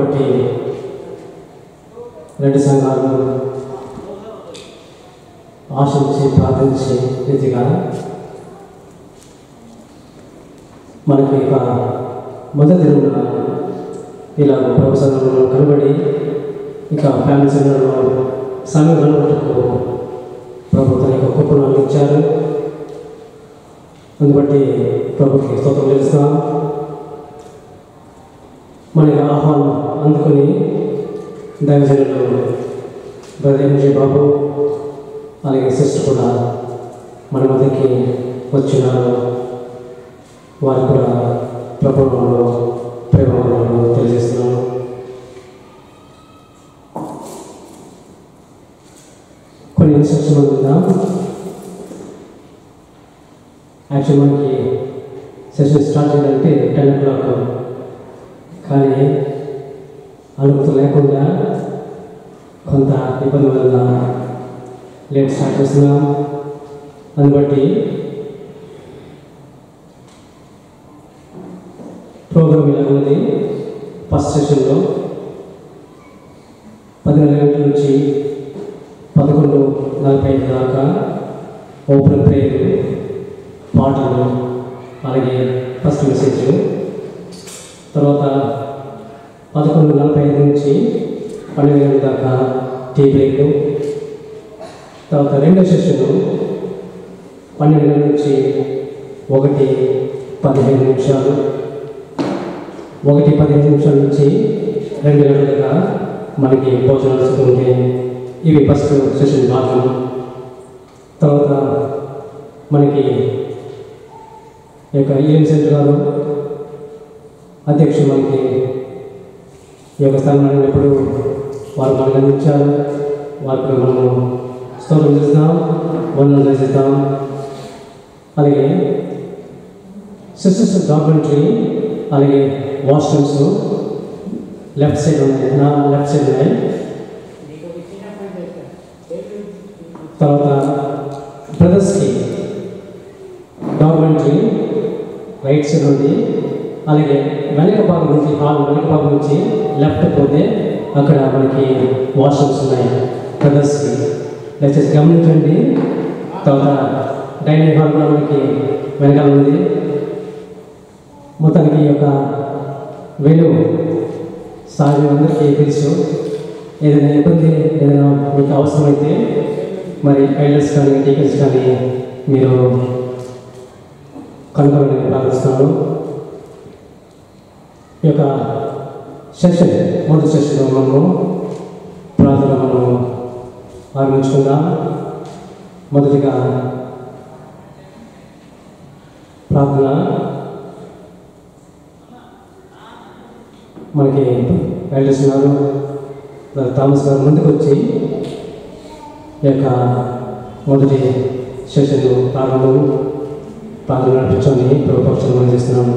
బట్టి రెండు సంఘాలు ఆశించి ప్రార్థించి రీతిగా మనకి ఇక మొదటి దిన ఇలా ప్రభు సంఘంలో కనబడి ఇక ఫ్యామిలీ సెంటర్లో సమయం కనబడుటకు ప్రభు తన యొక్క కృపను ఇచ్చారు అందుబట్టి ప్రభుకి స్తోత్రం చేస్తున్నాం మన యొక్క ఆహ్వానం అందుకొని దైవజనులు బ్రదర్ బాబు అలాగే సిస్టర్ కూడా మన మధ్యకి వచ్చినారు వారు కూడా ప్రభుత్వంలో ప్రేమలో తెలియజేస్తున్నాను కొన్ని ఇన్స్ట్రక్షన్ ఉందా యాక్చువల్ మనకి సెషన్ స్టార్ట్ చేయాలంటే టెన్ ఓ క్లాక్ కానీ అనుమతి లేకుండా కొంత ఇబ్బంది వల్ల లేట్ స్టార్ట్ చేస్తున్నాం దాన్ని బట్టి ప్రోగ్రామ్ ఇలా ఉంది ఫస్ట్ సెషన్లో పదిన్నర గంటల నుంచి పదకొండు నలభై ఐదు దాకా ఓపెన్ ప్రేయర్ పాటలు అలాగే ఫస్ట్ మెసేజ్ తర్వాత పదకొండు నలభై ఐదు నుంచి పన్నెండు గంటల దాకా టీ బ్రేక్ తర్వాత రెండో సెషన్ పన్నెండు గంటల నుంచి ఒకటి పదిహేను నిమిషాలు ఒకటి పదిహేను నిమిషాల నుంచి రెండు గంటలుగా మనకి భోజనాలు వస్తుంటే ఇవి ఫస్ట్ సెషన్ భాగం తర్వాత మనకి ఈ యొక్క ఈఎం సెంటర్ గారు అధ్యక్షులు మనకి ఈ యొక్క స్థానం ఎప్పుడు వారు మనకు అందించారు వారికి మనము స్తోత్రం చేస్తాం వందనం చేస్తాం అలాగే సిస్టర్స్ డాక్యుమెంటరీ అలాగే వాష్రూమ్స్ లెఫ్ట్ సైడ్ ఉన్నాయి నా లెఫ్ట్ సైడ్ ఉన్నాయి తర్వాత బ్రదర్స్కి డాక్యుమెంటరీ రైట్ సైడ్ ఉంది అలాగే వెనక భాగం నుంచి హాల్ వెనక భాగం నుంచి లెఫ్ట్ పోతే అక్కడ మనకి వాష్రూమ్స్ ఉన్నాయి బ్రదర్స్కి దయచేసి గమనించండి తర్వాత డైనింగ్ హాల్ కూడా మనకి వెనకాల ఉంది మొత్తానికి ఈ యొక్క వెలు సహజం అందరికీ తెలుసు ఏదైనా ఇబ్బంది ఏదైనా మీకు అవసరమైతే మరి ఐలర్స్ కానీ టీచర్స్ కానీ మీరు కనుగొనని ప్రార్థిస్తున్నాను ఈ యొక్క సెషన్ మొదటి సెషన్లో మనము ప్రార్థన మనము ఆరంభించుకుందాం మొదటిగా ప్రార్థన మనకి ఎల్డర్స్ ఉన్నారు థామస్ గారు ముందుకు వచ్చి ఈ యొక్క మొదటి సెషన్ ప్రారంభం ప్రార్థన నడిపించమని ప్రభుత్వం మనం చేస్తున్నాము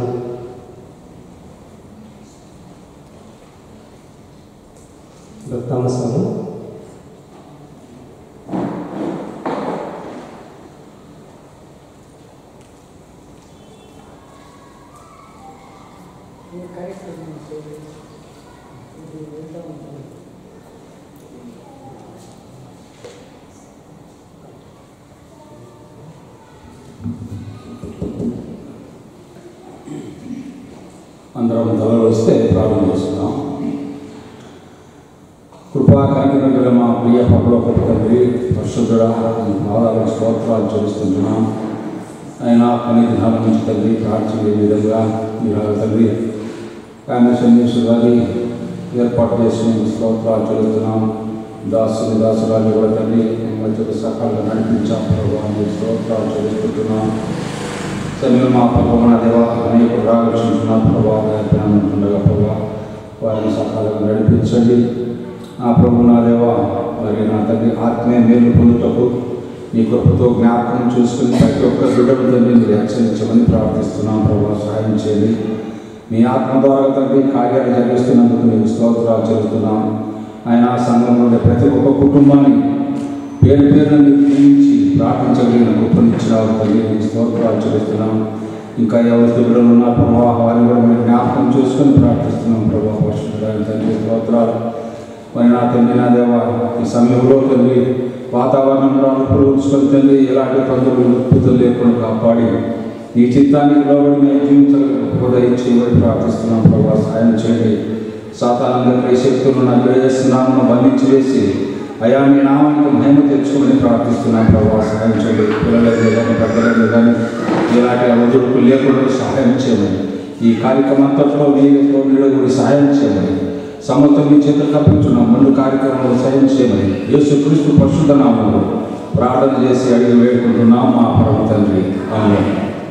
థామస్ గారు అందరం తలలు వస్తే ప్రారంభం చేస్తున్నాం కృపా కనికరం గల మా ప్రియ పరలోక తండ్రి పరిశుద్ధుడ మీ పాదాలకు స్తోత్రాలు చెల్లిస్తుంటున్నాం ఆయన పని దినాల నుంచి తండ్రి ప్రార్థన విధంగా మీరు తండ్రి కామేశ్వర గారి ఏర్పాటు చేసిన స్తోత్రాలు చెల్లిస్తున్నాం దాసుని దాసురాలు కూడా తండ్రి మధ్యలో సకాలంగా నడిపించాం ప్రభావ మీ స్తోత్రాలు చెల్లిస్తుంటున్నాం సమయం మా ప్రభావ దేవ అనేక రాగొచ్చిన ప్రభావ ఉండగా ప్రభావ వారిని సకాలంగా నడిపించండి నా ప్రభు నా దేవ మరి నా తండ్రి ఆత్మీయ మేలు పొందుటకు నీ కృపతో జ్ఞాపకం చూసుకుని ప్రతి ఒక్క బిడ్డల తండ్రి మీరు హెచ్చరించమని ప్రార్థిస్తున్నాం ప్రభావ సహాయం చేయండి మీ ఆత్మ ద్వారా తండ్రి కార్యాలు జరిగిస్తున్నందుకు మీకు స్తోత్రాలు చెల్లుతున్నాం ఆయన ఆ సంఘంలో ఉండే ప్రతి ఒక్క కుటుంబాన్ని పేరు పేరున మీరు దీవించి ప్రార్థించగలిగిన కృపనిచ్చినారు తల్లి మీకు స్తోత్రాలు చెల్లిస్తున్నాం ఇంకా ఎవరి బిడ్డలు ఉన్న ప్రభావ వారిని కూడా మీరు జ్ఞాపకం చూసుకొని ప్రార్థిస్తున్నాం ప్రభావ పరిశుద్ధుడైన తండ్రి స్తోత్రాలు మరి నా తండ్రి నా దేవ ఈ సమయంలో తండ్రి వాతావరణంలో అనుకూలు ఉంచుకొని తండ్రి ఎలాంటి తొందరలు నొప్పితో లేకుండా కాపాడి నీ చిత్తానికి లోబడి మేము జీవించగలిగిన ఉదయం చేయబడి ప్రార్థిస్తున్నాం ప్రభావ సాయం చేయండి సాతానందరికీ శక్తులను అగ్రహేస్తున్నామని బంధించి వేసి అయా మీ నామానికి మహిమ తెచ్చుకోమని ప్రార్థిస్తున్నాం ప్రభావ సహాయం చేయండి పిల్లలకు కానీ పెద్దలకు కానీ ఇలాంటి అవధులకు లేకుండా సహాయం చేయమని ఈ కార్యక్రమం అంతట్లో నీతో కూడా సహాయం చేయమని సమస్తం మీ చేతులు తప్పించున్నాం ముందు కార్యక్రమంలో సహాయం చేయమని యేసు క్రీస్తు పరిశుద్ధ నామంలో ప్రార్థన చేసి అడిగి వేడుకుంటున్నాం మా పరమ తండ్రి ఆమె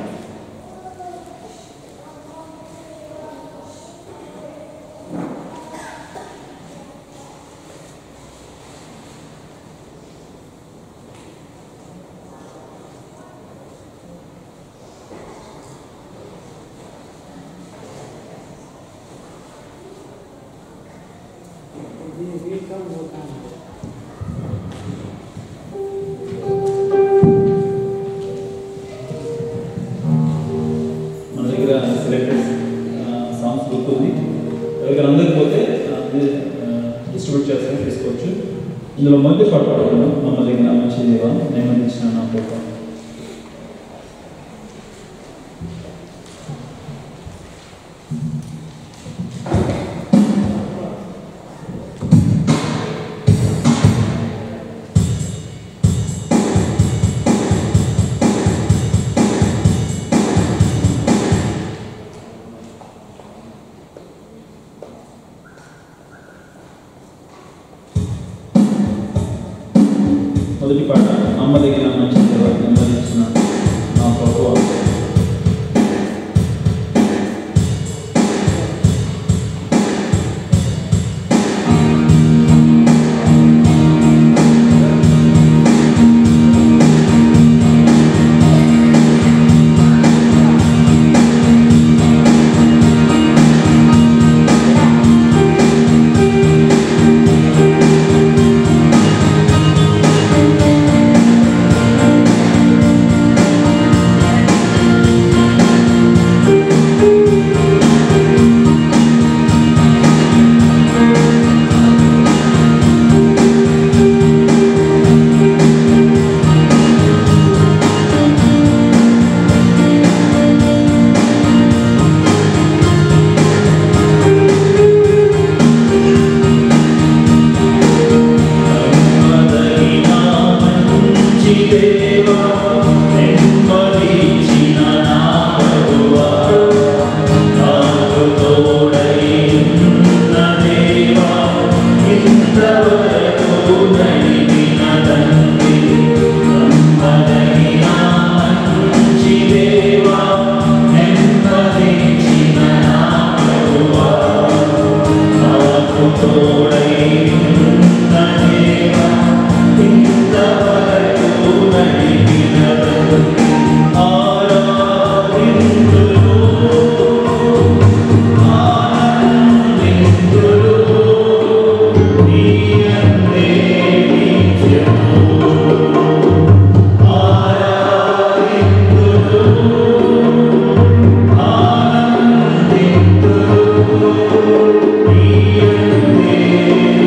మన దగ్గర సెలెక్టెడ్ సాంగ్స్ బుక్ ఉంది ఎవరికైనా అందరికి పోతే డిస్ట్రిబ్యూట్ చేస్తారని తీసుకోవచ్చు ఇందులో మధ్య పాట పాడుకున్నాం మమ్మ దగ్గర మంచి దేవా నెమ్మదించిన నా కోప మొదటి పాట అమ్మ దగ్గర మంచి దేవా నెమ్మదించిన నా ప్రభువా Thank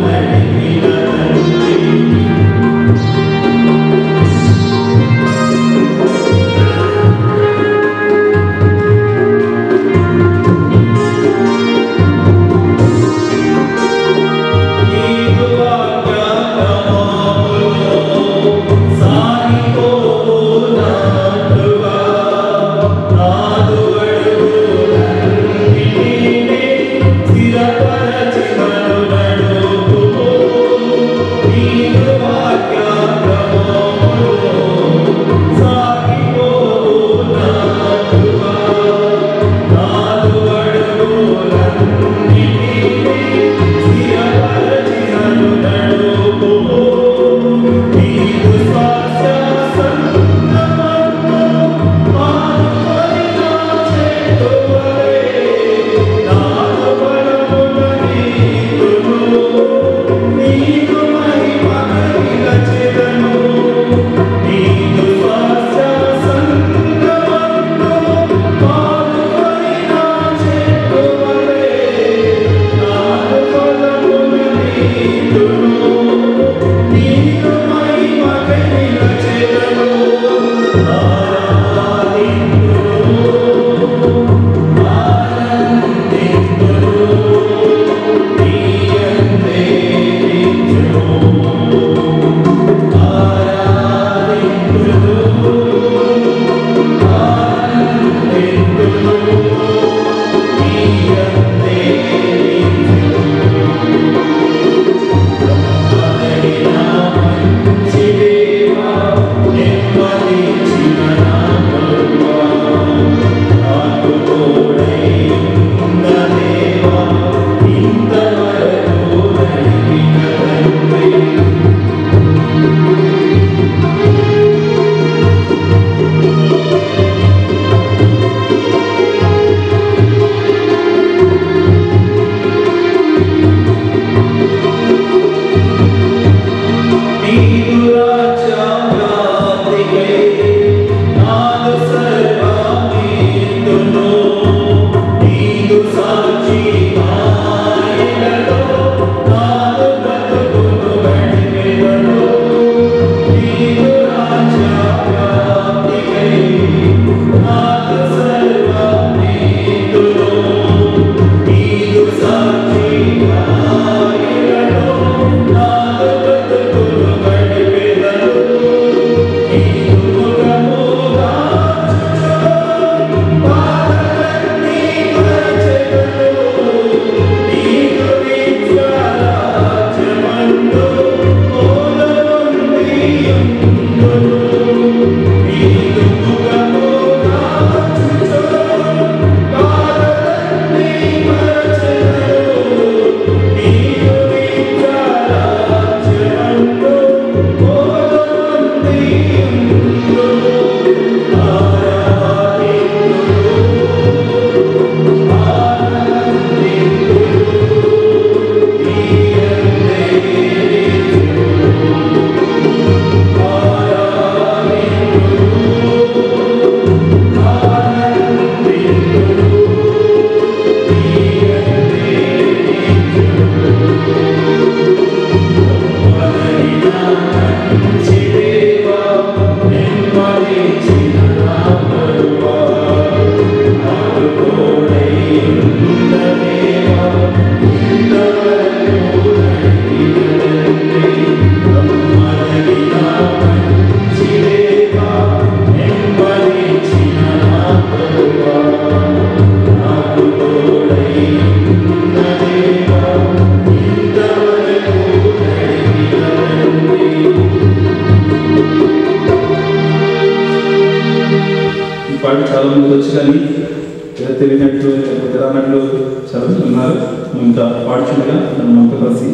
ఈ పాట చాలా మంది వచ్చి కానీ ఏదో తెలియనట్లు లేకపోతే రానట్లు చాలా మంది ఉన్నారు మేము ఇంకా పాడుచుండగా మనం మనతో కలిసి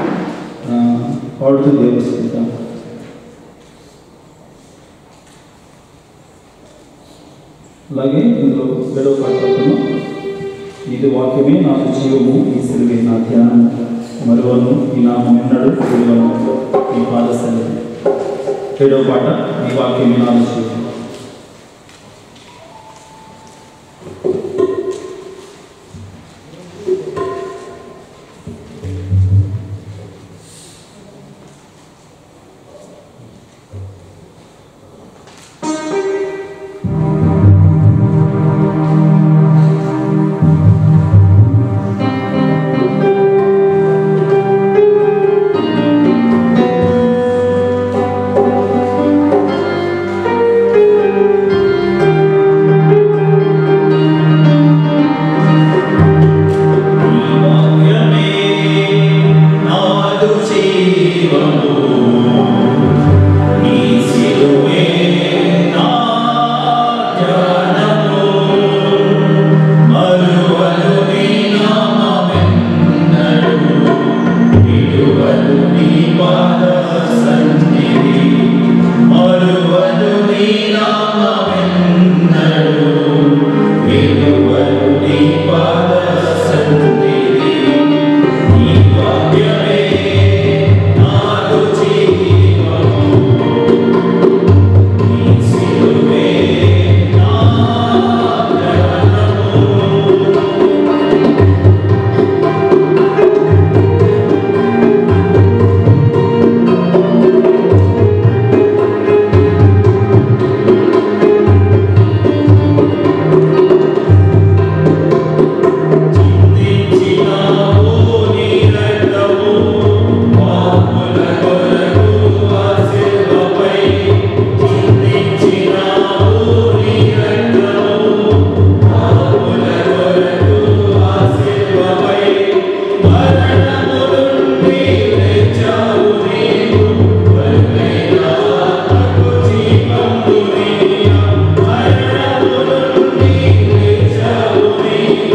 ఆ, పాడుతూ దేవుడు స్తుతిద్దాం. అలాగే ఇందులో ఏడవ పాట పాడుతున్నాం ఇది వాక్యమే నాకు జీవము ఈ సిలువే నా ధ్యానం మరువను ఈ నామం ఎన్నడు విలువను ఈ పాదశల్లి ఏడవ పాట ఈ వాక్యమే నాకు జీవము జీవము నీ సిలువే నా ధ్యానము మరువను నీ నామమెన్నడు విడువను నీ పాద సన్నిధి మరువను నీ నామమెన్నడు విడువను నీ పాద సన్నిధి నీ వాక్యమే నాదు జీవము నీ సిలువే నా ధ్యానము చిందించినావు నీ రక్తము పాపుల కొరకు ఆ శిలువపై చిందించినావు నీ రక్తము పాపుల కొరకు ఆ శిలువపై మరణము నుండి లేచావు నీవు బలమైన ఆత్మకు జీవము నీయ మరణము నుండి లేచావు నీవు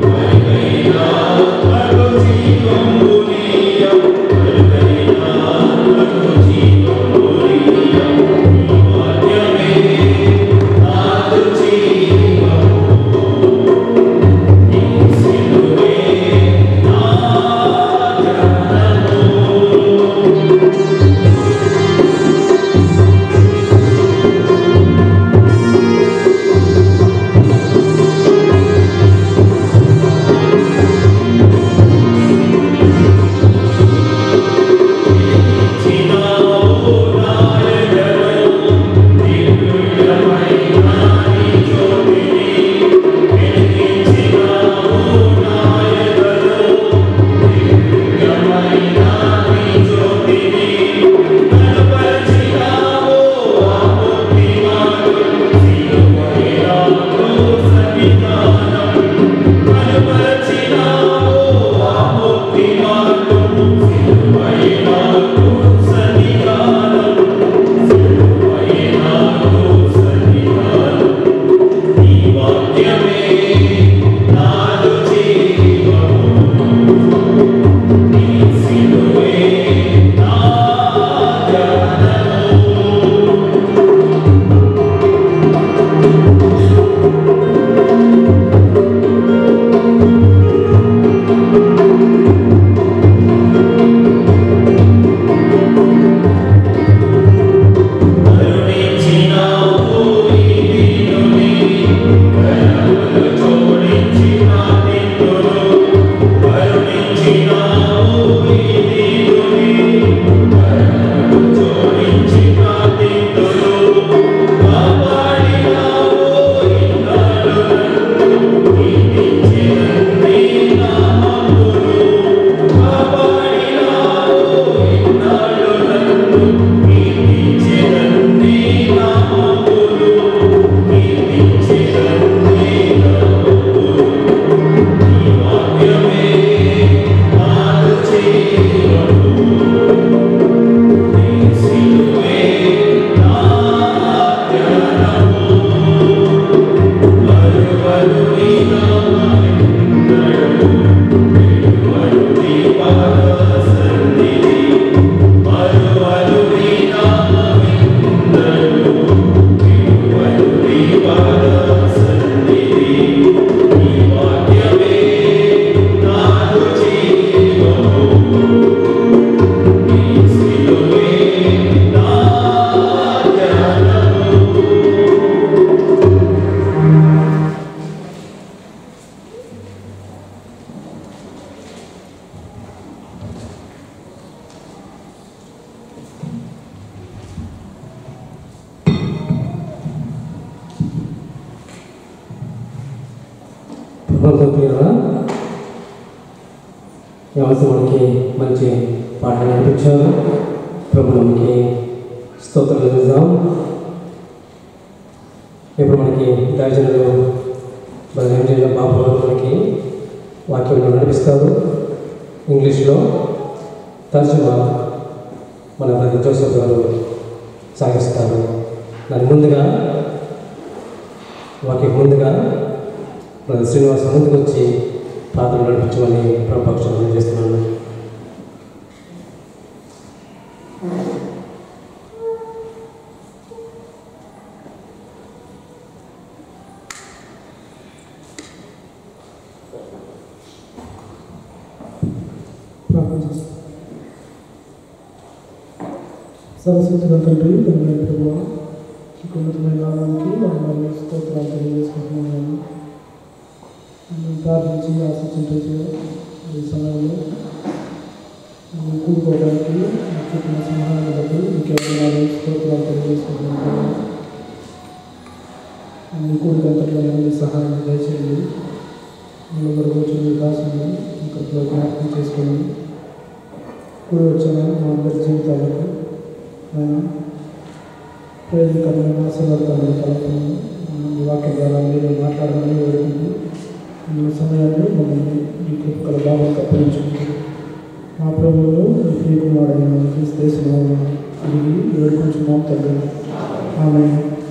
ప్రభుత్వ వ్యవస్థ మనకి మంచి పాట నేర్పించారు ప్రభు మనకి స్తోత్రం చేద్దాం ఇప్పుడు మనకి దర్శనలు బలహీన జిల్లా బాబు గారు మనకి వాక్యం నడిపిస్తారు ఇంగ్లీష్లో తర్జుమా మన బ్రదర్ జోసెఫ్ గారు సాగిస్తారు దాని ముందుగా వాకి ముందుగా బ్రదర్ శ్రీనివాస్ ముందుకు వచ్చి ప్రార్థన నడిపించమని ప్రభుపక్షం చేస్తున్నాను ప్రార్థన చేస్తాం సరస్వతి తండ్రి తండ్రి ప్రభు ఉన్నతమైన నామానికి వందనాలు స్తోత్రాలు తెలియజేసుకుంటున్నాను మేము ప్రార్థించి ఆశించే ఈ సమయంలో మేము కూడుకోవడానికి చెప్పిన సమాధానం బట్టి మీకు వందనాలు స్తోత్రాలు తెలియజేసుకుంటున్నాను మీ కూడికంతట్లో మీ సహాయం దయచేయండి మేము వరకు వచ్చిన దాసుని ఇక్కడ జ్ఞాపకం చేసుకొని కూడి వచ్చిన మా అందరి జీవితాలకు ఆయన ప్రయోజనకరమైన ఆశీర్వాదాలను కలుపుకొని ఈ వాక్య ద్వారా మీరు మాట్లాడమని వేడుకుంటూ ఈ సమయాన్ని మమ్మల్ని ఈ కృపకల భావం కప్పించుకుంటూ మా ప్రభువులు ఈ ప్రియకుమారుడైన క్రీస్తు దేశంలో అడిగి వేడుకుంటున్నాం తండ్రి ఆమె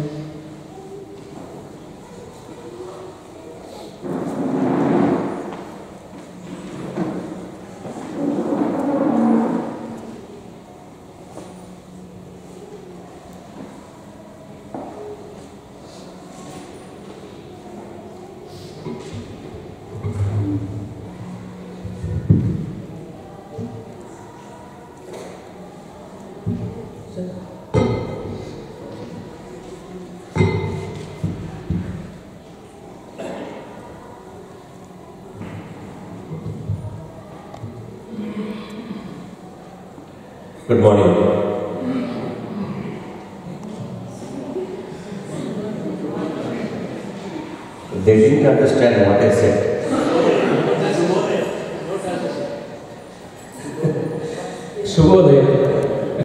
Good morning. They didn't understand what I said. శుభోదయం